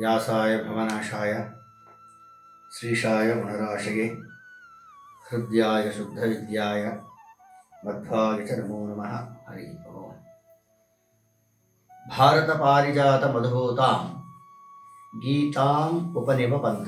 ವ್ಯಾಸಾಯ ಭವನಾಶಾಯ ಶ್ರೀಶಾಯ ಗುಣರಾಶಯೇ ಹೃದಯಾಯ ಶುದ್ಧವಿದ್ಯಾಯ ಮಧ್ವಾಯ ಚ ನಮೋ ನಮಃ ಹರಿ ಓಂ ಭಾರತ ಪಾರಿಜಾತ ಮಧುಭೂತಾಂ ಗೀತಾಂ ಉಪನಿಬಂಧ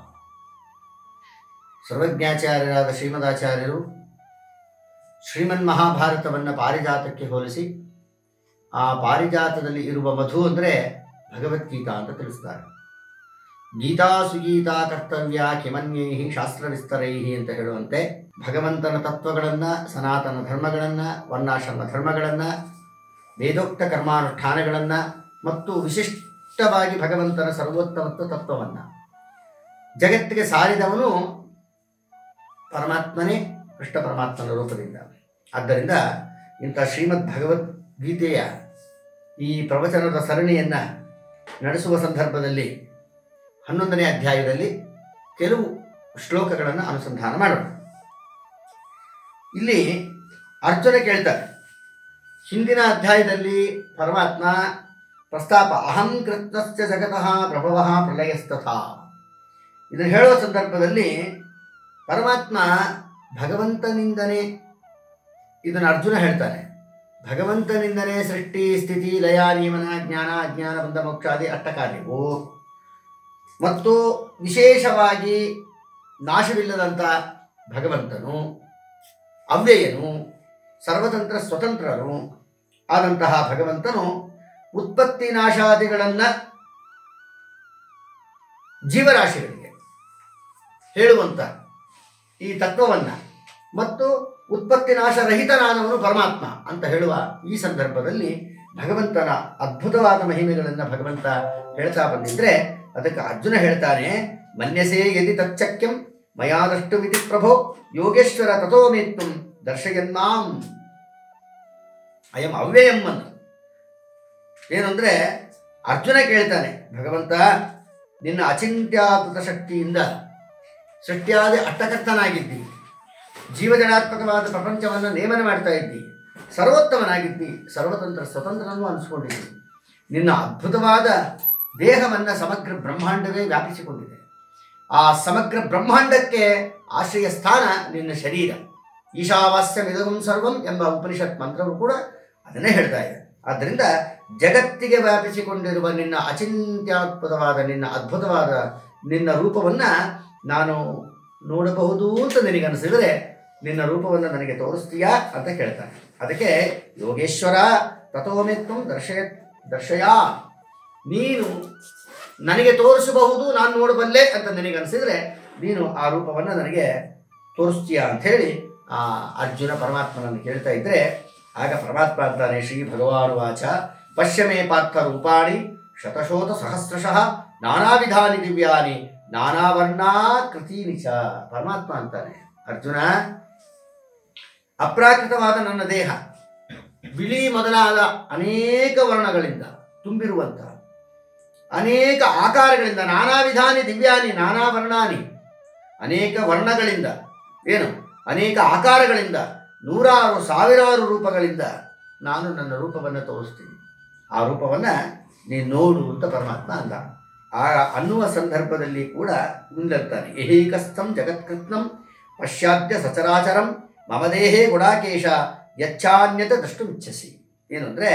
ಸರ್ವಜ್ಞಾಚಾರ್ಯರಾದ ಶ್ರೀಮದಾಚಾರ್ಯರು ಶ್ರೀಮನ್ ಮಹಾಭಾರತವನ್ನು ಪಾರಿಜಾತಕ್ಕೆ ಹೋಲಿಸಿ ಆ ಪಾರಿಜಾತದಲ್ಲಿ ಇರುವ ಮಧು ಅಂದರೆ ಭಗವದ್ಗೀತಾ ಅಂತ ತಿಳಿಸ್ತಾರೆ ಗೀತಾ ಸುಗೀತಾ ಕರ್ತವ್ಯ ಕಿಮನ್ಯೈ ಶಾಸ್ತ್ರ ವಿಸ್ತರೈ ಅಂತ ಹೇಳುವಂತೆ ಭಗವಂತನ ತತ್ವಗಳನ್ನು ಸನಾತನ ಧರ್ಮಗಳನ್ನು ವರ್ಣಾಶ್ರಮ ಧರ್ಮಗಳನ್ನು ವೇದೋಕ್ತ ಕರ್ಮಾನುಷ್ಠಾನಗಳನ್ನು ಮತ್ತು ವಿಶಿಷ್ಟವಾಗಿ ಭಗವಂತನ ಸರ್ವೋತ್ತಮತ್ವ ತತ್ವವನ್ನು ಜಗತ್ತಿಗೆ ಸಾರಿದವನು ಪರಮಾತ್ಮನೇ ಕೃಷ್ಣ ಪರಮಾತ್ಮನ ರೂಪದಿಂದ ಆದ್ದರಿಂದ ಇಂಥ ಶ್ರೀಮದ್ ಭಗವದ್ಗೀತೆಯ ಈ ಪ್ರವಚನದ ಸರಣಿಯನ್ನು ನಡೆಸುವ ಸಂದರ್ಭದಲ್ಲಿ ಹನ್ನೊಂದನೇ ಅಧ್ಯಾಯದಲ್ಲಿ ಕೆಲವು ಶ್ಲೋಕಗಳನ್ನು ಅನುಸಂಧಾನ ಮಾಡೋಣ ಇಲ್ಲಿ ಅರ್ಜುನ ಕೇಳ್ತಾರೆ ಹಿಂದಿನ ಅಧ್ಯಾಯದಲ್ಲಿ ಪರಮಾತ್ಮ ಪ್ರಸ್ತಾಪ ಅಹಂ ಕೃತ್ನಶ್ಚ ಜಗತಃ ಪ್ರಭವ ಪ್ರಳಯಸ್ತಥಾ ಇದನ್ನು ಹೇಳುವ ಸಂದರ್ಭದಲ್ಲಿ ಪರಮಾತ್ಮ ಭಗವಂತನಿಂದನೇ ಇದನ್ನು ಅರ್ಜುನ ಹೇಳ್ತಾನೆ ಭಗವಂತನಿಂದನೇ ಸೃಷ್ಟಿ ಸ್ಥಿತಿ ಲಯ ನಿಯಮನ ಜ್ಞಾನ ಅಜ್ಞಾನ ಬಂಧ ಮೋಕ್ಷಾದಿ ಅಟ್ಟಕಾರ್ಯವು ಮತ್ತು ವಿಶೇಷವಾಗಿ ನಾಶವಿಲ್ಲದಂಥ ಭಗವಂತನು ಅವ್ಯಯನು ಸರ್ವತಂತ್ರ ಸ್ವತಂತ್ರನು ಆದಂತಹ ಭಗವಂತನು ಉತ್ಪತ್ತಿ ನಾಶಾದಿಗಳನ್ನು ಜೀವರಾಶಿಗಳಿಗೆ ಹೇಳುವಂಥ ಈ ತತ್ವವನ್ನು ಮತ್ತು ಉತ್ಪತ್ತಿ ನಾಶರಹಿತನಾದವನು ಪರಮಾತ್ಮ ಅಂತ ಹೇಳುವ ಈ ಸಂದರ್ಭದಲ್ಲಿ ಭಗವಂತನ ಅದ್ಭುತವಾದ ಮಹಿಮೆಗಳನ್ನು ಭಗವಂತ ಹೇಳ್ತಾ ಬಂದಿದ್ರೆ ಅದಕ್ಕೆ ಅರ್ಜುನ ಹೇಳ್ತಾನೆ ಮನ್ಯಸೇ ಯದಿ ತಚ್ಚಕ್ಯಂ ಮಯಾದಷ್ಟು ಮಿತಿ ಪ್ರಭೋ ಯೋಗೇಶ್ವರ ತಥೋ ಮೇತ್ತು ದರ್ಶಯನ್ನಾಂ ಅಯಂ ಅವ್ಯಯಂ ಅಂತ ಏನು ಅಂದರೆ ಅರ್ಜುನ ಕೇಳ್ತಾನೆ ಭಗವಂತ ನಿನ್ನ ಅಚಿಂತ್ಯಾದ್ಭುತ ಶಕ್ತಿಯಿಂದ ಸೃಷ್ಟಿಯಾದ ಅಟ್ಟಕರ್ತನಾಗಿದ್ದಿ ಜೀವಜನಾತ್ಮಕವಾದ ಪ್ರಪಂಚವನ್ನು ನೇಮನ ಮಾಡ್ತಾ ಇದ್ದಿ ಸರ್ವೋತ್ತಮನಾಗಿದ್ದಿ ಸರ್ವತಂತ್ರ ಸ್ವತಂತ್ರನೂ ಅನಿಸ್ಕೊಂಡಿದ್ದಿ ನಿನ್ನ ಅದ್ಭುತವಾದ ದೇಹವನ್ನು ಸಮಗ್ರ ಬ್ರಹ್ಮಾಂಡವೇ ವ್ಯಾಪಿಸಿಕೊಂಡಿದೆ ಆ ಸಮಗ್ರ ಬ್ರಹ್ಮಾಂಡಕ್ಕೆ ಆಶ್ರಯ ಸ್ಥಾನ ನಿನ್ನ ಶರೀರ ಈಶಾವಾಸ್ಯಮಿದಗಂ ಸರ್ವಂ ಎಂಬ ಉಪನಿಷತ್ ಮಂತ್ರವು ಕೂಡ ಅದನ್ನೇ ಹೇಳ್ತಾ ಇದೆ ಆದ್ದರಿಂದ ಜಗತ್ತಿಗೆ ವ್ಯಾಪಿಸಿಕೊಂಡಿರುವ ನಿನ್ನ ಅಚಿಂತ್ಯಾತ್ಮಕವಾದ ನಿನ್ನ ಅದ್ಭುತವಾದ ನಿನ್ನ ರೂಪವನ್ನು ನಾನು ನೋಡಬಹುದು ಅಂತ ನಿನಗನಿಸಿದರೆ ನಿನ್ನ ರೂಪವನ್ನು ನನಗೆ ತೋರಿಸ್ತೀಯಾ ಅಂತ ಕೇಳ್ತಾನೆ ಅದಕ್ಕೆ ಯೋಗೇಶ್ವರ ತಥೋಮೆತ್ವಂ ದರ್ಶಯ ದರ್ಶಯ ನೀನು ನನಗೆ ತೋರಿಸಬಹುದು ನಾನು ನೋಡಬಲ್ಲೆ ಅಂತ ನಿನಗನಿಸಿದರೆ ನೀನು ಆ ರೂಪವನ್ನು ನನಗೆ ತೋರಿಸ್ತೀಯಾ ಅಂಥೇಳಿ ಆ ಅರ್ಜುನ ಪರಮಾತ್ಮನನ್ನು ಕೇಳ್ತಾ ಇದ್ದರೆ ಆಗ ಪರಮಾತ್ಮ ಅಂತಾನೆ ಶ್ರೀ ಭಗವಾನ್ ವಾಚ ಪಶ್ಯಮೇ ಪಾರ್ಥ ರೂಪಾಣಿ ಶತಶೋತ ಸಹಸ್ರಶಃ ನಾನಾ ವಿಧಾನಿ ದಿವ್ಯಾನಿ ನಾನಾ ವರ್ಣಾ ಕೃತೀನಿ ಚ ಪರಮಾತ್ಮ ಅಂತಾನೆ ಅರ್ಜುನ ಅಪ್ರಾಕೃತವಾದ ನನ್ನ ದೇಹ ಬಿಳಿ ಮೊದಲಾದ ಅನೇಕ ವರ್ಣಗಳಿಂದ ತುಂಬಿರುವಂಥ ಅನೇಕ ಆಕಾರಗಳಿಂದ ನಾನಾ ವಿಧಾನಿ ದಿವ್ಯಾನಿ ನಾನಾ ವರ್ಣಾನಿ ಅನೇಕ ವರ್ಣಗಳಿಂದ ಏನು ಅನೇಕ ಆಕಾರಗಳಿಂದ ನೂರಾರು ಸಾವಿರಾರು ರೂಪಗಳಿಂದ ನಾನು ನನ್ನ ರೂಪವನ್ನು ತೋರಿಸ್ತೀನಿ ಆ ರೂಪವನ್ನು ನೀನು ನೋಡು ಅಂತ ಪರಮಾತ್ಮ ಅಂದ ಆ ಅನ್ನುವ ಸಂದರ್ಭದಲ್ಲಿ ಕೂಡ ಮುಂದಿರ್ತಾನೆ ಏಕಸ್ಥಂ ಜಗತ್ಕೃತ್ನಂ ಪಶ್ಚಾದ್ಯ ಸಚರಾಚರಂ ಮಮ ದೇಹೇ ಗುಡಾಕೇಶ ಯಚ್ಚಾನ್ಯತ ದ್ರಷ್ಟುಮಿಚ್ಛಸಿ ಏನು ಅಂದರೆ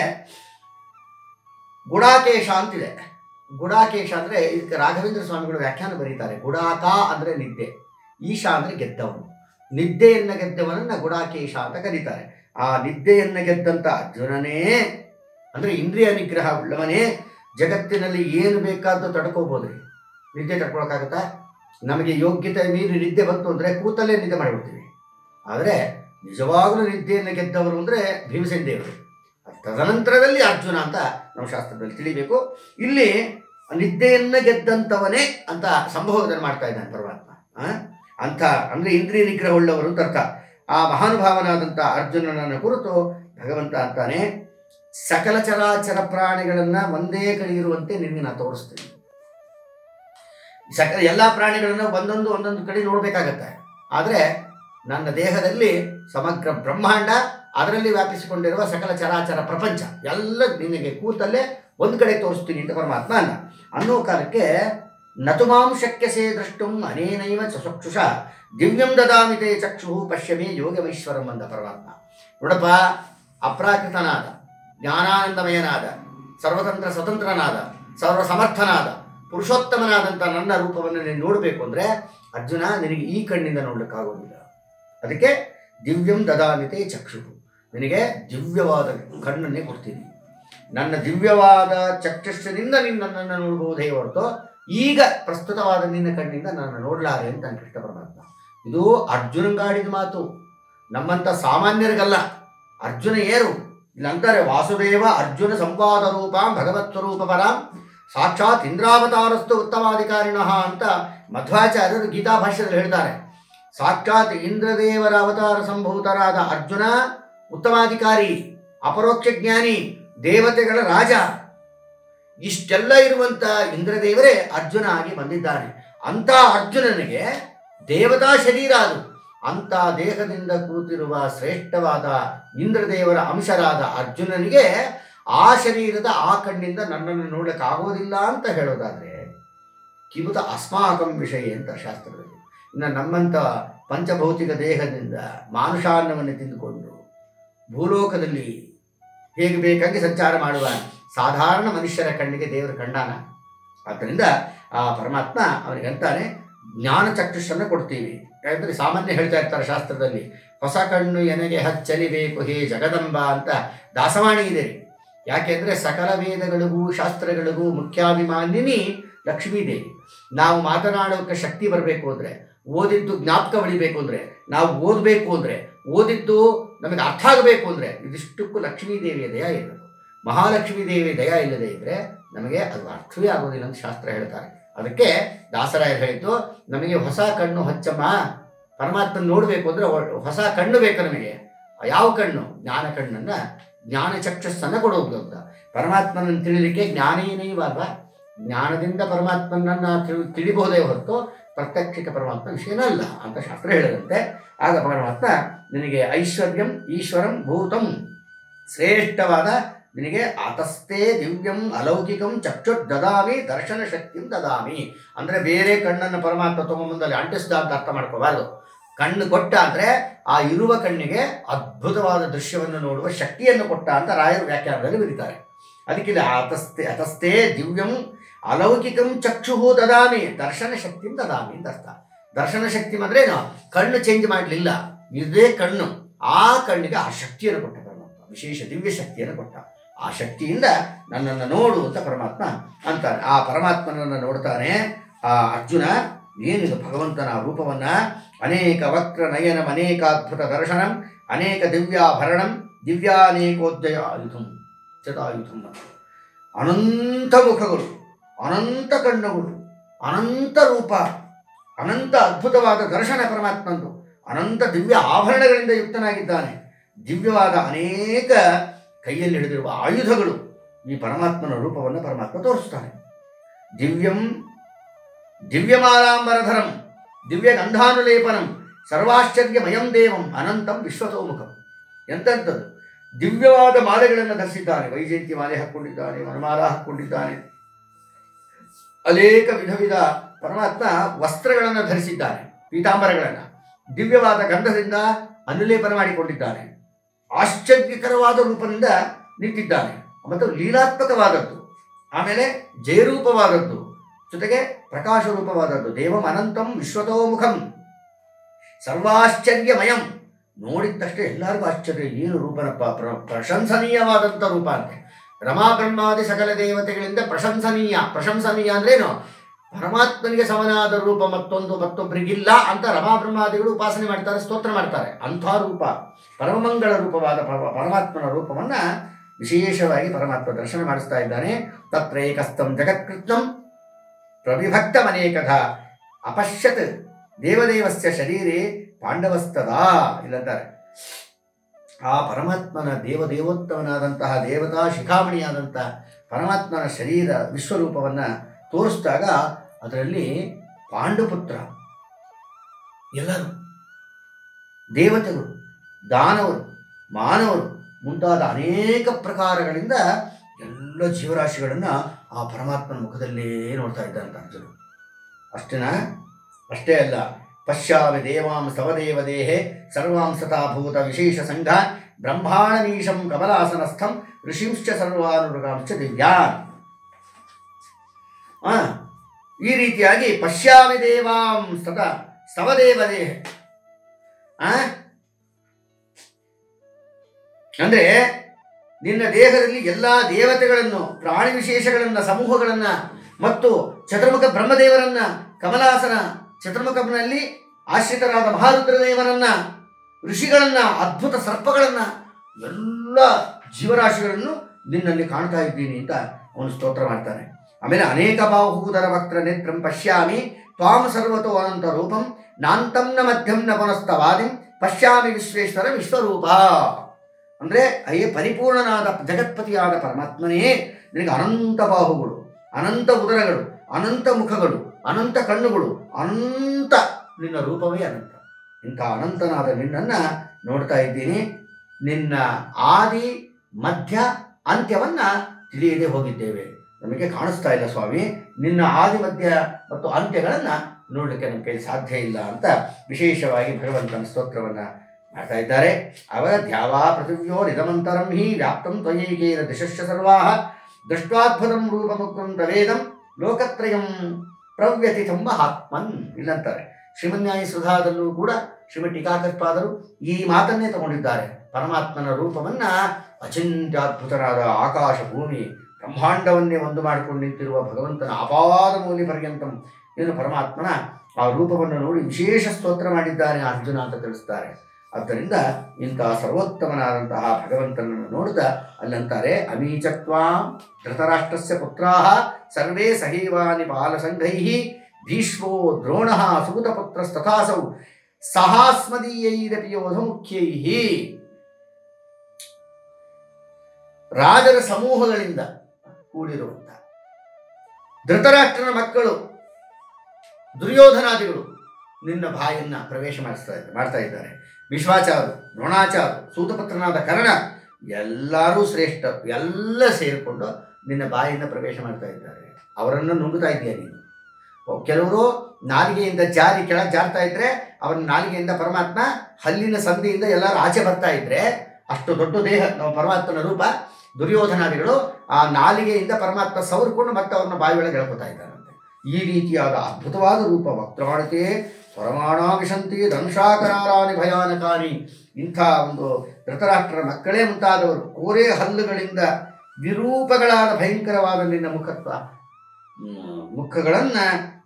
ಗುಡಾಕೇಶ ಅಂತಿದೆ ಗುಡಾಕೇಶ ಅಂದರೆ ಇದಕ್ಕೆ ರಾಘವೇಂದ್ರ ಸ್ವಾಮಿಗಳು ವ್ಯಾಖ್ಯಾನ ಬರೀತಾರೆ ಗುಡಾಕ ಅಂದರೆ ನಿದ್ದೆ ಈಶಾ ಅಂದರೆ ಗೆದ್ದವನು ನಿದ್ದೆಯನ್ನು ಗೆದ್ದವನನ್ನು ಗುಡಾಕೇಶ ಅಂತ ಕರೀತಾರೆ ಆ ನಿದ್ದೆಯನ್ನು ಗೆದ್ದಂಥ ಅರ್ಜುನನೇ ಅಂದರೆ ಇಂದ್ರಿಯ ನಿಗ್ರಹ ಉಳ್ಳವನೇ ಜಗತ್ತಿನಲ್ಲಿ ಏನು ಬೇಕಾದ್ದು ತಡ್ಕೋಬೋದ್ರಿ ನಿದ್ದೆ ತಡ್ಕೊಳಕ್ಕಾಗತ್ತಾ ನಮಗೆ ಯೋಗ್ಯತೆ ಮೀರಿ ನಿದ್ದೆ ಬಂತು ಅಂದರೆ ಕೂತಲ್ಲೇ ನಿದ್ದೆ ಮಾಡಿಬಿಡ್ತೀವಿ ಆದರೆ ನಿಜವಾಗಲೂ ನಿದ್ದೆಯನ್ನು ಗೆದ್ದವರು ಅಂದರೆ ಭೀಮಸೇನ ದೇವರು ತದನಂತರದಲ್ಲಿ ಅರ್ಜುನ ಅಂತ ನಮ್ಮ ಶಾಸ್ತ್ರದಲ್ಲಿ ತಿಳಿಬೇಕು ಇಲ್ಲಿ ನಿದ್ದೆಯನ್ನು ಗೆದ್ದಂಥವನೇ ಅಂತ ಸಂಭೋಗದಲ್ಲಿ ಮಾಡ್ತಾ ಇದ್ದಾನೆ ಪರಮಾತ್ಮ ಆ? ಅಂಥ ಅಂದರೆ ಇಂದ್ರಿಯ ನಿಗ್ರಹ ಉಳ್ಳವರು ಅಂತ ಅರ್ಥ ಆ ಮಹಾನುಭಾವನಾದಂಥ ಅರ್ಜುನನನ್ನು ಕುರಿತು ಭಗವಂತ ಅಂತಾನೆ ಸಕಲ ಚರಾಚರ ಪ್ರಾಣಿಗಳನ್ನು ಒಂದೇ ಕಡೆ ಇರುವಂತೆ ನಿನಗೆ ನಾನು ತೋರಿಸ್ತೀನಿ ಸಕಲ ಎಲ್ಲ ಪ್ರಾಣಿಗಳನ್ನು ಒಂದೊಂದು ಒಂದೊಂದು ಕಡೆ ನೋಡಬೇಕಾಗತ್ತೆ ಆದರೆ ನನ್ನ ದೇಹದಲ್ಲಿ ಸಮಗ್ರ ಬ್ರಹ್ಮಾಂಡ ಅದರಲ್ಲಿ ವ್ಯಾಪಿಸಿಕೊಂಡಿರುವ ಸಕಲ ಚರಾಚರ ಪ್ರಪಂಚ ಎಲ್ಲ ನಿನಗೆ ಕೂತಲ್ಲೇ ಒಂದು ಕಡೆ ತೋರಿಸ್ತೀನಿ ಅಂತ ಪರಮಾತ್ಮ ಅಲ್ಲ ಅನ್ನೋ ಕಾಲಕ್ಕೆ ನತುಮಾಂ ಶಕ್ಯಸೇ ದ್ರಷ್ಟುಂ ಅನೇನೈವ ಚಕ್ಷುಷ ದಿವ್ಯಂ ದದಾಮಿತೆ ಚಕ್ಷು ಪಶ್ಯಮೇ ಯೋಗಮೈಶ್ವರಂ ಅಂದ ಪರಮಾತ್ಮ ನೋಡಪ್ಪ ಅಪ್ರಾಕೃತನಾದ ಜ್ಞಾನಾನಂದಮಯನಾದ ಸರ್ವತಂತ್ರ ಸ್ವತಂತ್ರನಾದ ಸರ್ವ ಸಮರ್ಥನಾದ ಪುರುಷೋತ್ತಮನಾದಂಥ ನನ್ನ ರೂಪವನ್ನು ನೀನು ನೋಡಬೇಕು ಅಂದರೆ ಅರ್ಜುನ ನಿನಗೆ ಈ ಕಣ್ಣಿಂದ ನೋಡ್ಲಿಕ್ಕಾಗೋದಿಲ್ಲ ಅದಕ್ಕೆ ದಿವ್ಯಂ ದದಾಮಿತೆ ಚಕ್ಷು ನಿನಗೆ ದಿವ್ಯವಾದ ಕಣ್ಣನ್ನೇ ಕೊಡ್ತೀನಿ ನನ್ನ ದಿವ್ಯವಾದ ಚಕ್ಷುಷನಿಂದ ನೀನು ನನ್ನನ್ನು ನೋಡಬಹುದೇ ಹೊರತು ಈಗ ಪ್ರಸ್ತುತವಾದ ನಿನ್ನ ಕಣ್ಣಿಂದ ನನ್ನ ನೋಡಲಾರೆ ಅಂತ ನನ್ನ ಕೃಷ್ಣ ಪರಮಾತ್ಮ ಇದು ಅರ್ಜುನಂಗಾಡಿದ ಮಾತು ನಮ್ಮಂಥ ಸಾಮಾನ್ಯರಿಗಲ್ಲ ಅರ್ಜುನ ಏರು ಇಲ್ಲಿ ಅಂತಾರೆ ವಾಸುದೇವ ಅರ್ಜುನ ಸಂವಾದ ರೂಪ ಭಗವತ್ ಸ್ವರೂಪ ಪರಾಂ ಸಾಕ್ಷಾತ್ ಇಂದ್ರಾವತಾರಸ್ತು ಉತ್ತಮಾಧಿಕಾರಿಣಃ ಅಂತ ಮಧ್ವಾಚಾರ್ಯರು ಗೀತಾ ಭಾಷ್ಯದಲ್ಲಿ ಹೇಳ್ತಾರೆ ಸಾಕ್ಷಾತ್ ಇಂದ್ರದೇವರ ಅವತಾರ ಸಂಭೂತರಾದ ಅರ್ಜುನ ಉತ್ತಮಾಧಿಕಾರಿ ಅಪರೋಕ್ಷ ಜ್ಞಾನಿ ದೇವತೆಗಳ ರಾಜ ಇಷ್ಟೆಲ್ಲ ಇರುವಂತ ಇಂದ್ರದೇವರೇ ಅರ್ಜುನ ಆಗಿ ಬಂದಿದ್ದಾನೆ ಅಂತ ಅರ್ಜುನನಿಗೆ ದೇವತಾ ಶರೀರ ಅದು ಅಂತ ದೇಹದಿಂದ ಕೂತಿರುವ ಶ್ರೇಷ್ಠವಾದ ಇಂದ್ರದೇವರ ಅಂಶರಾದ ಅರ್ಜುನನಿಗೆ ಆ ಶರೀರದ ಆ ಕಣ್ಣಿಂದ ನನ್ನನ್ನು ನೋಡಕ್ಕೆ ಆಗೋದಿಲ್ಲ ಅಂತ ಹೇಳೋದಾದ್ರೆ ಕಿಮುತ ಅಸ್ಮಾಕಂ ವಿಷಯ ಅಂತ ಶಾಸ್ತ್ರದಲ್ಲಿ ಇನ್ನು ನಮ್ಮಂಥ ಪಂಚಭೌತಿಕ ದೇಹದಿಂದ ಮಾನುಷಾನ್ನವನ್ನು ತಿಂದುಕೊಂಡು ಭೂಲೋಕದಲ್ಲಿ ಹೇಗೆ ಬೇಕಾಗಿ ಸಂಚಾರ ಮಾಡುವ ಸಾಧಾರಣ ಮನುಷ್ಯರ ಕಣ್ಣಿಗೆ ದೇವರ ಕಂಡಾನ ಆದ್ದರಿಂದ ಆ ಪರಮಾತ್ಮ ಅವನಿಗೆ ಅಂತಾನೆ ಜ್ಞಾನ ಚಕ್ಷುಷನ್ನು ಕೊಡ್ತೀವಿ ಯಾಕಂದ್ರೆ ಸಾಮಾನ್ಯ ಹೇಳ್ತಾ ಇರ್ತಾರೆ ಶಾಸ್ತ್ರದಲ್ಲಿ ಹೊಸ ಕಣ್ಣು ಎನಗೆ ಹಚ್ಚಲಿಬೇಕು ಹೇ ಜಗದಂಬ ಅಂತ ದಾಸವಾಣಿ ಇದೆ ರೀ ಯಾಕೆಂದ್ರೆ ಸಕಲ ವೇದಗಳಿಗೂ ಶಾಸ್ತ್ರಗಳಿಗೂ ಮುಖ್ಯಾಭಿಮಾನಿನಿ ಲಕ್ಷ್ಮೀದೇವಿ ನಾವು ಮಾತನಾಡೋಕೆ ಶಕ್ತಿ ಬರಬೇಕು ಅಂದರೆ ಓದಿದ್ದು ಜ್ಞಾಪಕ ಉಳಿಬೇಕು ಅಂದರೆ ನಾವು ಓದಬೇಕು ಅಂದರೆ ಓದಿದ್ದು ನಮಗೆ ಅರ್ಥ ಆಗಬೇಕು ಅಂದರೆ ಇದಿಷ್ಟಕ್ಕೂ ಲಕ್ಷ್ಮೀ ದೇವಿಯ ದಯ ಇರಬೇಕು ಮಹಾಲಕ್ಷ್ಮೀ ದೇವಿಯ ದಯ ಇಲ್ಲದೆ ಇದ್ದರೆ ನಮಗೆ ಅದು ಅರ್ಥವೇ ಆಗೋದಿಲ್ಲ ಅಂತ ಶಾಸ್ತ್ರ ಹೇಳ್ತಾರೆ ಅದಕ್ಕೆ ದಾಸರಾಯರು ಹೇಳಿದ್ದು ನಮಗೆ ಹೊಸ ಕಣ್ಣು ಹಚ್ಚಮ್ಮ ಪರಮಾತ್ಮನ ನೋಡಬೇಕು ಅಂದರೆ ಹೊಸ ಕಣ್ಣು ಬೇಕು ನಮಗೆ ಯಾವ ಕಣ್ಣು ಜ್ಞಾನ ಕಣ್ಣನ್ನು ಜ್ಞಾನ ಚಕ್ಷಸ್ಸನ್ನು ಕೊಡೋದು ಅಂತ ಪರಮಾತ್ಮನನ್ನು ತಿಳಿಲಿಕ್ಕೆ ಜ್ಞಾನೇನೈವ ಅಲ್ವಾ ಜ್ಞಾನದಿಂದ ಪರಮಾತ್ಮನನ್ನು ತಿಳಿ ತಿಳಿಬಹುದೇ ಹೊರತು ಪ್ರತ್ಯಕ್ಷಿಕ ಪರಮಾತ್ಮ ವಿಷಯನಲ್ಲ ಅಂತ ಶಾಸ್ತ್ರ ಹೇಳಿದಂತೆ ಆಗ ಪರಮಾತ್ಮ ನಿನಗೆ ಐಶ್ವರ್ಯಂ ಈಶ್ವರಂ ಭೂತಂ ಶ್ರೇಷ್ಠವಾದ ನಿನಗೆ ಆತಸ್ಥೇ ದಿವ್ಯಂ ಅಲೌಕಿಕಂ ಚಕ್ಷುಟ್ ದದಾಮಿ ದರ್ಶನ ಶಕ್ತಿಂ ದದಾಮಿ ಅಂದರೆ ಬೇರೆ ಕಣ್ಣನ್ನು ಪರಮಾತ್ಮ ತಗೊಂಬಂದಲ್ಲಿ ಅಂಟಿಸ್ದ ಅಂತ ಅರ್ಥ ಮಾಡ್ಕೋಬಾರ್ದು ಕಣ್ಣು ಕೊಟ್ಟ ಅಂದರೆ ಆ ಇರುವ ಕಣ್ಣಿಗೆ ಅದ್ಭುತವಾದ ದೃಶ್ಯವನ್ನು ನೋಡುವ ಶಕ್ತಿಯನ್ನು ಕೊಟ್ಟ ಅಂತ ರಾಯರು ವ್ಯಾಖ್ಯಾನದಲ್ಲಿ ಬರೀತಾರೆ ಅದಕ್ಕೆ ಇಲ್ಲಿ ಆತಸ್ಥೆ ಅತಸ್ಥೆ ದಿವ್ಯಂ ಅಲೌಕಿಕಂ ಚಕ್ಷು ದದಾಮಿ ದರ್ಶನ ಶಕ್ತಿಂ ದದಾಮಿ ಅಂತ ಅರ್ಥ ದರ್ಶನ ಶಕ್ತಿ ಅಂದ್ರೆ ಏನು ಕಣ್ಣು ಚೇಂಜ್ ಮಾಡಲಿಲ್ಲ ಇದೇ ಕಣ್ಣು ಆ ಕಣ್ಣಿಗೆ ಆ ಶಕ್ತಿಯನ್ನು ಕೊಟ್ಟ ಪರಮಾತ್ಮ ವಿಶೇಷ ದಿವ್ಯ ಶಕ್ತಿಯನ್ನು ಕೊಟ್ಟ ಆ ಶಕ್ತಿಯಿಂದ ನನ್ನನ್ನು ನೋಡು ಅಂತ ಪರಮಾತ್ಮ ಅಂತಾನೆ ಆ ಪರಮಾತ್ಮನನ್ನು ನೋಡ್ತಾನೆ ಆ ಅರ್ಜುನ ಏನಿದು ಭಗವಂತನ ರೂಪವನ್ನ ಅನೇಕ ವಕ್ರ ನಯನಂ ಅನೇಕಾದ್ಭುತ ದರ್ಶನಂ ಅನೇಕ ದಿವ್ಯಾಭರಣಂ ದಿವ್ಯಾನೇಕೋದ್ಯಯ ಆಯುಧಂ ಚತಾಯುಧಂ ಅನಂತ ಮುಖಗಳು ಅನಂತ ಕಣ್ಣುಗಳು ಅನಂತ ರೂಪ ಅನಂತ ಅದ್ಭುತವಾದ ದರ್ಶನ ಪರಮಾತ್ಮಂದು ಅನಂತ ದಿವ್ಯ ಆಭರಣಗಳಿಂದ ಯುಕ್ತನಾಗಿದ್ದಾನೆ ದಿವ್ಯವಾದ ಅನೇಕ ಕೈಯಲ್ಲಿ ಹಿಡಿದಿರುವ ಆಯುಧಗಳು ಈ ಪರಮಾತ್ಮನ ರೂಪವನ್ನು ಪರಮಾತ್ಮ ತೋರಿಸ್ತಾನೆ ದಿವ್ಯಂ ದಿವ್ಯಮಾಲಾಂಬರಧರಂ ದಿವ್ಯ ಗಂಧಾನುಲೇಪನಂ ಸರ್ವಾಶ್ಚರ್ಯಮಯಂ ದೇವಂ ಅನಂತಂ ವಿಶ್ವತೋಮುಖಂ ಎಂತೆಂಥದ್ದು ದಿವ್ಯವಾದ ಮಾಲೆಗಳನ್ನು ಧರಿಸಿದ್ದಾನೆ ವೈಜಯಂತಿ ಮಾಲೆ ಹಾಕ್ಕೊಂಡಿದ್ದಾನೆ ವನಮಾಲ ಹಾಕ್ಕೊಂಡಿದ್ದಾನೆ ಅನೇಕ ವಿಧ ವಿಧ ಪರಮಾತ್ಮ ವಸ್ತ್ರಗಳನ್ನು ಧರಿಸಿದ್ದಾನೆ ಪೀತಾಂಬರಗಳನ್ನು ದಿವ್ಯವಾದ ಗಂಧದಿಂದ ಅನುಲೇಪನ ಮಾಡಿಕೊಂಡಿದ್ದಾನೆ ಆಶ್ಚರ್ಯಕರವಾದ ರೂಪದಿಂದ ನಿಂತಿದ್ದಾನೆ ಮತ್ತು ಲೀಲಾತ್ಮಕವಾದದ್ದು ಆಮೇಲೆ ಜಯರೂಪವಾದದ್ದು ಜೊತೆಗೆ ಪ್ರಕಾಶ ರೂಪವಾದದ್ದು ದೇವಂ ಅನಂತಂ ವಿಶ್ವತೋಮುಖಂ ಸರ್ವಾಶ್ಚರ್ಯಮಯಂ ನೋಡಿದ್ದಷ್ಟೇ ಎಲ್ಲರಿಗೂ ಆಶ್ಚರ್ಯ ಏನು ರೂಪನಪ್ಪ ಪ್ರ ಪ್ರಶಂಸನೀಯವಾದಂಥ ರೂಪ ಅಂತೆ ರಮಾ ಬ್ರಹ್ಮಾದಿ ಸಕಲ ದೇವತೆಗಳಿಂದ ಪ್ರಶಂಸನೀಯ ಪ್ರಶಂಸನೀಯ ಅಂದ್ರೇನು ಪರಮಾತ್ಮನಿಗೆ ಸಮನಾದ ರೂಪ ಮತ್ತೊಂದು ಮತ್ತೊಬ್ಬರಿಗಿಲ್ಲ ಅಂತ ರಮಾ ಬ್ರಹ್ಮಾದಿಗಳು ಉಪಾಸನೆ ಮಾಡ್ತಾರೆ ಸ್ತೋತ್ರ ಮಾಡ್ತಾರೆ ಅಂಥ ರೂಪ ಪರಮಮಂಗಳ ರೂಪವಾದ ಪರ- ಪರಮಾತ್ಮನ ರೂಪವನ್ನ ವಿಶೇಷವಾಗಿ ಪರಮಾತ್ಮ ದರ್ಶನ ಮಾಡಿಸ್ತಾ ಇದ್ದಾನೆ ತತ್ರೈಕಸ್ತಂ ಜಗತ್ಕೃತ್ನಂ ಪ್ರವಿಭಕ್ತಮನೇಕಧ ಅಪಶ್ಯತ್ ದೇವದೇವಸ್ಯ ಶರೀರೆ ಪಾಂಡವಸ್ತದಾ ಇಲ್ಲಂತಾರೆ ಆ ಪರಮಾತ್ಮನ ದೇವದೇವೋತ್ತಮನಾದಂತಹ ದೇವತಾ ಶಿಖಾಮಣಿಯಾದಂತಹ ಪರಮಾತ್ಮನ ಶರೀರ ವಿಶ್ವರೂಪವನ್ನು ತೋರಿಸಿದಾಗ ಅದರಲ್ಲಿ ಪಾಂಡುಪುತ್ರ ಎಲ್ಲರೂ ದೇವತೆಗಳು ದಾನವರು ಮಾನವರು ಮುಂತಾದ ಅನೇಕ ಪ್ರಕಾರಗಳಿಂದ ಎಲ್ಲ ಎಲ್ಲ ಜೀವರಾಶಿಗಳನ್ನು ಆ ಪರಮಾತ್ಮನ ಮುಖದಲ್ಲೇ ನೋಡ್ತಾ ಇದ್ದಂತ ಅರ್ಜುನ ಅಷ್ಟೇನಾ ಅಷ್ಟೇ ಅಲ್ಲ ಪಶ್ಯಾಮಿ ದೇವಾಂ ಸವದೇವ ದೇಹೆ ಸರ್ವಾಂ ಸತಾಭೂತ ವಿಶೇಷ ಸಂಘ ಬ್ರಹ್ಮಾಣಮೀಶಂ ಕಮಲಾಸನಸ್ಥಂ ಋಷಿಂಶ್ಚ ಸರ್ವಾನುರುಗಾಂಶ್ಚ ದಿವ್ಯಾನ್ ಆ, ಈ ರೀತಿಯಾಗಿ ಪಶ್ಯಾಮಿ ದೇವಾಂ ಸದಾ ಸವದೇವ ದೇಹ ಆ? ಅಂದ್ರೆ ನಿನ್ನ ದೇಹದಲ್ಲಿ ಎಲ್ಲಾ ದೇವತೆಗಳನ್ನು ಪ್ರಾಣಿ ವಿಶೇಷಗಳನ್ನ ಸಮೂಹಗಳನ್ನ ಮತ್ತು ಚತುರ್ಮುಖ ಬ್ರಹ್ಮದೇವರನ್ನ ಕಮಲಾಸನ ಚತುರ್ಮುಖನಲ್ಲಿ ಆಶ್ರಿತರಾದ ಮಹಾರುದ್ರದೇವರನ್ನ ಋಷಿಗಳನ್ನ ಅದ್ಭುತ ಸರ್ಪಗಳನ್ನ ಎಲ್ಲ ಜೀವರಾಶಿಗಳನ್ನು ನಿನ್ನಲ್ಲಿ ಕಾಣ್ತಾ ಇದ್ದೀನಿ ಅಂತ ಅವನು ಸ್ತೋತ್ರ ಮಾಡ್ತಾನೆ ಆಮೇಲೆ ಅನೇಕ ಬಾಹೂದರ ವಕ್ರ ನೇತ್ರಂ ಪಶ್ಯಾಮಿ ತ್ವಾಂ ಸರ್ವತೋ ಅನಂತ ರೂಪಂ ನಾಂತಂ ನ ಮಧ್ಯಂ ನ ಪುನಸ್ತವಾದಿಂ ಪಶ್ಯಾಮಿ ವಿಶ್ವೇಶ್ವರ ವಿಶ್ವರೂಪ ಅಂದ್ರೆ ಅಯ್ಯ ಪರಿಪೂರ್ಣನಾದ ಜಗತ್ಪತಿಯಾದ ಪರಮಾತ್ಮನೇ ನಿನಗೆ ಅನಂತ ಬಾಹುಗಳು ಅನಂತ ಉದರಗಳು ಅನಂತ ಮುಖಗಳು ಅನಂತ ಕಣ್ಣುಗಳು ಅನಂತ ನಿನ್ನ ರೂಪವೇ ಅನಂತ ಇಂಥ ಅನಂತನಾದ ನಿನ್ನನ್ನ ನೋಡ್ತಾ ಇದ್ದೀನಿ ನಿನ್ನ ಆದಿ ಮಧ್ಯ ಅಂತ್ಯವನ್ನ ತಿಳಿಯದೆ ಹೋಗಿದ್ದೇವೆ ನಮಗೆ ಕಾಣಿಸ್ತಾ ಇಲ್ಲ ಸ್ವಾಮಿ ನಿನ್ನ ಆದಿ ಮಧ್ಯ ಮತ್ತು ಅಂತ್ಯಗಳನ್ನ ನೋಡಲಿಕ್ಕೆ ನಮ್ಮ ಕೈಲಿ ಸಾಧ್ಯ ಇಲ್ಲ ಅಂತ ವಿಶೇಷವಾಗಿ ಭಗವಂತನ ಸ್ತೋತ್ರವನ್ನ ಮಾಡ್ತಾ ಇದ್ದಾರೆ ಅವರ ದ್ಯಾವಾ ಪೃಥಿವ್ಯೋ ನಿಧಮಂತರಂ ಹಿ ವ್ಯಾಪ್ತಂ ತ್ವಯೈಕೇನ ದಿಶಶ್ಚ ಸರ್ವಾಹ ದೃಷ್ಟ್ವಾದ್ಭುತಂ ರೂಪಮುಕ್ತಂ ತವೇದಂ ಲೋಕತ್ರಯಂ ಪ್ರವ್ಯತಿತಂ ಮಹಾತ್ಮನ್ ಇಲ್ಲಂತಾರೆ ಶ್ರೀಮನ್ಯಾಯ ಸುಧಾದಲ್ಲೂ ಕೂಡ ಶ್ರೀಮದ್ ಟೀಕಾಕರ್ಪಾದರು ಈ ಮಾತನ್ನೇ ತಗೊಂಡಿದ್ದಾರೆ ಪರಮಾತ್ಮನ ರೂಪವನ್ನ ಅಚಿಂತ್ಯದ್ಭುತನಾದ ಆಕಾಶ ಭೂಮಿ ಬ್ರಹ್ಮಾಂಡವನ್ನೇ ಒಂದು ಮಾಡಿಕೊಂಡು ನಿಂತಿರುವ ಭಗವಂತನ ಅಪಾದ ಮೂಲಿ ಪರ್ಯಂತಂ ಏನು ಪರಮಾತ್ಮನ ಆ ರೂಪವನ್ನು ನೋಡಿ ವಿಶೇಷ ಸ್ತೋತ್ರ ಮಾಡಿದ್ದಾನೆ ಅರ್ಜುನ ಅಂತ ತಿಳಿಸ್ತಾರೆ ಆದ್ದರಿಂದ ಇಂತಹ ಸರ್ವೋತ್ತಮನಾದಂತಹ ಭಗವಂತನನ್ನು ನೋಡುತ್ತಾ ಅಲ್ಲಂತಾರೆ ಅಮೀಚತ್ವಾಂ ಧೃತರಾಷ್ಟ್ರಸ್ಯ ಪುತ್ರಾಹ ಸರ್ವೇ ಸಹೈವಾನಿ ಬಾಲಸಂಘೈ ಭೀಷ್ಮೋ ದ್ರೋಣ ಸುಗತಪುತ್ರಸ್ತಥಾಸೌ ಸಹಾಸ್ಮದೀಯೈರಪಿ ಯೋಧ ಮುಖ್ಯೈ ರಾಜರ ಸಮೂಹಗಳಿಂದ ಕೂಡಿರುವಂತ ಧೃತರಾಷ್ಟ್ರನ ಮಕ್ಕಳು ದುರ್ಯೋಧನಾದಿಗಳು ನಿನ್ನ ಬಾಯನ್ನ ಪ್ರವೇಶ ಮಾಡಿಸ್ತಾ ಇದ್ದಾರೆ ಮಾಡ್ತಾ ಇದ್ದಾರೆ ವಿಶ್ವಾಚಾರು ದ್ರೋಣಾಚಾರು ಸೂತಪುತ್ರನಾದ ಕರ್ಣ ಎಲ್ಲರೂ ಶ್ರೇಷ್ಠ ಎಲ್ಲ ಸೇರಿಕೊಂಡು ನಿನ್ನ ಬಾಯಿಂದ ಪ್ರವೇಶ ಮಾಡ್ತಾ ಇದ್ದಾರೆ ಅವರನ್ನು ನುಂಗುತ್ತಾ ಇದೆಯಾ ನೀನು ಕೆಲವರು ನಾಲಿಗೆಯಿಂದ ಜಾರಿ ಕೆಳಗೆ ಜಾರ್ತಾ ಇದ್ರೆ ಅವರ ನಾಲಿಗೆಯಿಂದ ಪರಮಾತ್ಮ ಹಲ್ಲಿನ ಸಂಧಿಯಿಂದ ಎಲ್ಲರೂ ಆಚೆ ಬರ್ತಾ ಇದ್ರೆ ಅಷ್ಟು ದೊಡ್ಡ ದೇಹ ನಮ್ಮ ಪರಮಾತ್ಮನ ರೂಪ ದುರ್ಯೋಧನಾದಿಗಳು ಆ ನಾಲಿಗೆಯಿಂದ ಪರಮಾತ್ಮ ಸವರ್ಕೊಂಡು ಮತ್ತೆ ಅವ್ರನ್ನ ಬಾಯಿ ಒಳಗೆ ಎಳ್ಕೊತಾ ಇದ್ದಾರಂತೆ ಈ ರೀತಿಯಾದ ಅದ್ಭುತವಾದ ರೂಪ ವಕ್ರಾಣತೆ ಪರಮಾಣಾವಿಶಂತಿ ದಂಶಾಕರಾರಾನಿ ಭಯಾನಕಾನಿ ಇಂಥ ಒಂದು ಧೃತರಾಷ್ಟ್ರರ ಮಕ್ಕಳೇ ಮುಂತಾದವರು ಕೋರೆ ಹಲ್ಲುಗಳಿಂದ ವಿರೂಪಗಳಾದ ಭಯಂಕರವಾದ ನಿನ್ನ ಮುಖತ್ವ ಹ್ಮ್, ಮುಖಗಳನ್ನ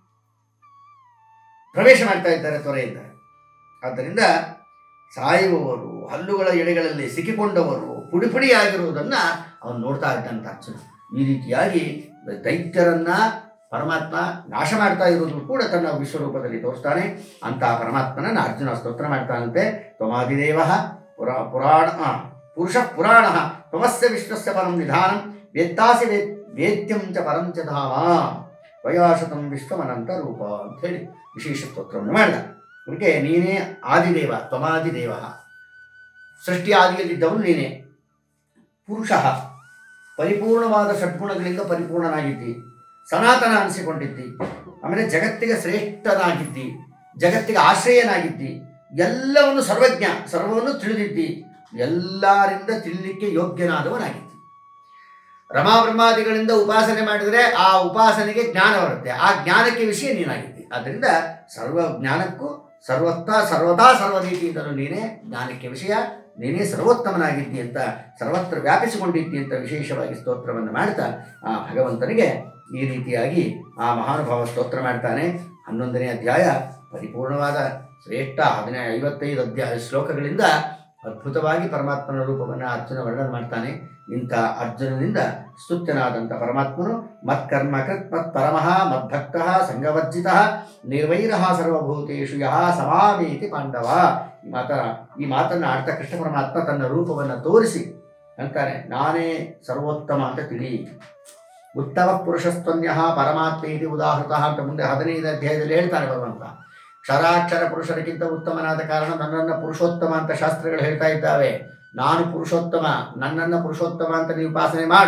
ಪ್ರವೇಶ ಮಾಡ್ತಾ ಇದ್ದಾರೆ ತ್ವರೆಯಿಂದ ಆದ್ದರಿಂದ ಸಾಯುವವರು ಹಲ್ಲುಗಳ ಎಡೆಗಳಲ್ಲಿ ಸಿಕ್ಕಿಕೊಂಡವರು ಪುಡಿ ಪುಡಿಯಾಗಿರುವುದನ್ನ ಅವನು ನೋಡ್ತಾ ಇದ್ದಂತ ಅರ್ಜುನ ಈ ರೀತಿಯಾಗಿ ದೈತ್ಯರನ್ನ ಪರಮಾತ್ಮ ನಾಶ ಮಾಡ್ತಾ ಇರುವುದು ಕೂಡ ತನ್ನ ವಿಶ್ವರೂಪದಲ್ಲಿ ತೋರಿಸ್ತಾನೆ ಅಂತಹ ಪರಮಾತ್ಮನನ್ನ ಅರ್ಜುನ ಸ್ತೋತ್ರ ಮಾಡ್ತಾನಂತೆ ತ್ವಮಾದಿದೇವ ಪುರಾ ಪುರಾಣ ಆ, ಪುರುಷ ಪುರಾಣ ತ್ವಮಸ್ಯ ವಿಶ್ವಸ್ಯ ಪರಂ ನಿಧಾನಂ ವೇತ್ತಾಸಿ ವೇ ವೇದ್ಯಂ ಚ ಪರಂ ಚ ಧಾಮ ವಯಾಶತಂ ವಿಶ್ವಮನಂತ ರೂಪ ಅಂತ ಹೇಳಿ ವಿಶೇಷ ಸ್ತೋತ್ರವನ್ನು ಮಾಡಿದ ಅದಕ್ಕೆ ನೀನೇ ಆದಿದೇವ ತ್ವಮಾದಿದೇವ ಸೃಷ್ಟಿ ಆದಿಯಲ್ಲಿದ್ದವನು ನೀನೇ ಪುರುಷ ಪರಿಪೂರ್ಣವಾದ ಷಡ್ಗುಣಗಳಿಂದ ಪರಿಪೂರ್ಣನಾಗಿದ್ದಿ ಸನಾತನ ಅನಿಸಿಕೊಂಡಿದ್ದಿ ಆಮೇಲೆ ಜಗತ್ತಿಗೆ ಶ್ರೇಷ್ಠನಾಗಿದ್ದಿ ಜಗತ್ತಿಗೆ ಆಶ್ರಯನಾಗಿದ್ದಿ ಎಲ್ಲವನ್ನು ಸರ್ವಜ್ಞ ಸರ್ವವನ್ನು ತಿಳಿದಿದ್ದಿ ಎಲ್ಲರಿಂದ ತಿಳಿಲಿಕ್ಕೆ ಯೋಗ್ಯನಾದವನಾಗಿದ್ದಿ ರಮಾ ಬ್ರಹ್ಮಾದಿಗಳಿಂದ ಉಪಾಸನೆ ಮಾಡಿದರೆ ಆ ಉಪಾಸನೆಗೆ ಜ್ಞಾನ ಬರುತ್ತೆ ಆ ಜ್ಞಾನಕ್ಕೆ ವಿಷಯ ನೀನಾಗಿದ್ದಿ ಆದ್ದರಿಂದ ಸರ್ವ ಜ್ಞಾನಕ್ಕೂ ಸರ್ವತ್ತ ಸರ್ವತಾ ಸರ್ವರೀತಿಯಿಂದಲೂ ನೀನೇ ಜ್ಞಾನಕ್ಕೆ ವಿಷಯ ನೀನೇ ಸರ್ವೋತ್ತಮನಾಗಿದ್ದಿ ಅಂತ ಸರ್ವತ್ರ ವ್ಯಾಪಿಸಿಕೊಂಡಿದ್ದಿ ಅಂತ ವಿಶೇಷವಾಗಿ ಸ್ತೋತ್ರವನ್ನು ಮಾಡ್ತಾ ಆ ಭಗವಂತನಿಗೆ ಈ ರೀತಿಯಾಗಿ ಆ ಮಹಾನುಭಾವ ಸ್ತೋತ್ರ ಮಾಡ್ತಾನೆ ಹನ್ನೊಂದನೇ ಅಧ್ಯಾಯ ಪರಿಪೂರ್ಣವಾದ ಶ್ರೇಷ್ಠ ಹದಿನೈ ಐವತ್ತೈದು ಅಧ್ಯಾಯ ಶ್ಲೋಕಗಳಿಂದ ಅದ್ಭುತವಾಗಿ ಪರಮಾತ್ಮನ ರೂಪವನ್ನು ಅರ್ಜುನ ವರ್ಣನೆ ಮಾಡ್ತಾನೆ ಇಂಥ ಅರ್ಜುನನಿಂದ ಸ್ತುತ್ಯನಾದಂಥ ಪರಮಾತ್ಮನು ಮತ್ಕರ್ಮ ಕೃತ್ ಮತ್ ಪರಮಃ ಮದ್ಭಕ್ತ ಸಂಗವರ್ಜಿತ ನಿರ್ವೈರ ಸರ್ವಭೂತೇಶು ಯಹ ಸಮಾಮೇತಿ ಪಾಂಡವ ಈ ಮಾತ ಈ ಮಾತನ್ನು ಆಡ್ತಾ ಕೃಷ್ಣ ಪರಮಾತ್ಮ ತನ್ನ ರೂಪವನ್ನು ತೋರಿಸಿ ಅಂತಾನೆ ನಾನೇ ಸರ್ವೋತ್ತಮ ಅಂತ ತಿಳಿ ಉತ್ತಮ ಪುರುಷಸ್ತನ್ಯ ಪರಮಾತ್ಮ ಇದು ಉದಾಹೃತ ಅಂತ ಮುಂದೆ ಹದಿನೈದು ಅಧ್ಯಾಯದಲ್ಲಿ ಹೇಳ್ತಾನೆ ಭಗವಂತ ಕ್ಷರಾಕ್ಷರ ಪುರುಷರಿಗಿಂತ ಉತ್ತಮನಾದ ಕಾರಣ ನನ್ನನ್ನು ಪುರುಷೋತ್ತಮ ಅಂತ ಶಾಸ್ತ್ರಗಳು ಹೇಳ್ತಾ ಇದ್ದಾವೆ ನಾನು ಪುರುಷೋತ್ತಮ ನನ್ನನ್ನು ಪುರುಷೋತ್ತಮ ಅಂತ ನೀವು ಉಪಾಸನೆ ಮಾಡು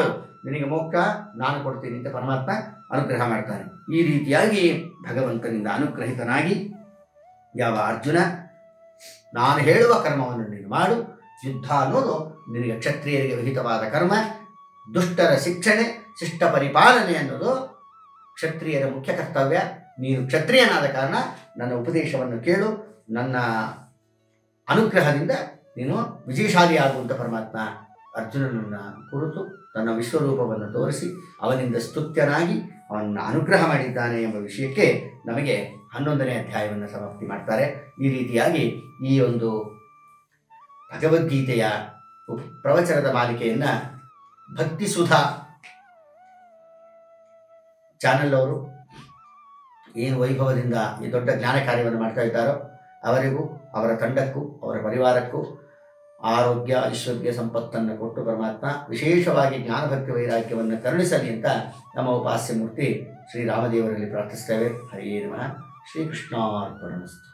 ನಿನಗೆ ಮೋಕ್ಷ ನಾನು ಕೊಡ್ತೀನಿ ಅಂತ ಪರಮಾತ್ಮ ಅನುಗ್ರಹ ಮಾಡ್ತಾನೆ ಈ ರೀತಿಯಾಗಿ ಭಗವಂತನಿಂದ ಅನುಗ್ರಹಿತನಾಗಿ ಯಾವ ಅರ್ಜುನ ನಾನು ಹೇಳುವ ಕರ್ಮವನ್ನು ನೀನು ಮಾಡು ಯುದ್ಧ ಅನ್ನೋದು ನಿನಗೆ ಕ್ಷತ್ರಿಯರಿಗೆ ವಿಹಿತವಾದ ಕರ್ಮ ದುಷ್ಟರ ಶಿಕ್ಷಣೆ ಶಿಷ್ಟ ಪರಿಪಾಲನೆ ಅನ್ನೋದು ಕ್ಷತ್ರಿಯರ ಮುಖ್ಯ ಕರ್ತವ್ಯ ನೀನು ಕ್ಷತ್ರಿಯನಾದ ಕಾರಣ ನನ್ನ ಉಪದೇಶವನ್ನು ಕೇಳು ನನ್ನ ಅನುಗ್ರಹದಿಂದ ನೀನು ವಿಜಯಶಾಲಿಯಾಗುವಂಥ ಪರಮಾತ್ಮ ಅರ್ಜುನನನ್ನು ಕುರಿತು ತನ್ನ ವಿಶ್ವರೂಪವನ್ನು ತೋರಿಸಿ ಅವನಿಂದ ಸ್ತುತ್ಯನಾಗಿ ಅವನನ್ನು ಅನುಗ್ರಹ ಮಾಡಿದ್ದಾನೆ ಎಂಬ ವಿಷಯಕ್ಕೆ ನಮಗೆ ಹನ್ನೊಂದನೇ ಅಧ್ಯಾಯವನ್ನು ಸಮಾಪ್ತಿ ಮಾಡ್ತಾರೆ ಈ ರೀತಿಯಾಗಿ ಈ ಒಂದು ಭಗವದ್ಗೀತೆಯ ಉಪ್- ಪ್ರವಚನದ ಮಾಲಿಕೆಯನ್ನು ಭಕ್ತಿ ಸುಧಾ ಚಾನೆಲ್ ಅವರು ಏನು ವೈಭವದಿಂದ ಈ ದೊಡ್ಡ ಜ್ಞಾನ ಕಾರ್ಯವನ್ನು ಮಾಡ್ತಾ ಇದ್ದಾರೋ ಅವರಿಗೂ ಅವರ ತಂಡಕ್ಕೂ ಅವರ ಪರಿವಾರಕ್ಕೂ ಆರೋಗ್ಯ ಐಶ್ವರ್ಯ ಸಂಪತ್ತನ್ನು ಕೊಟ್ಟು ಪರಮಾತ್ಮ ವಿಶೇಷವಾಗಿ ಜ್ಞಾನಭಕ್ತಿ ವೈರಾಗ್ಯವನ್ನು ಕರುಣಿಸಲಿ ಅಂತ ನಮ್ಮ ಉಪಾಸ್ಯ ಮೂರ್ತಿ ಶ್ರೀರಾಮದೇವರಲ್ಲಿ ಪ್ರಾರ್ಥಿಸ್ತೇವೆ ಹರಿಯೇ ನಮಃ ಶ್ರೀಕೃಷ್ಣಾರ್ಪಣಮಸ್ತು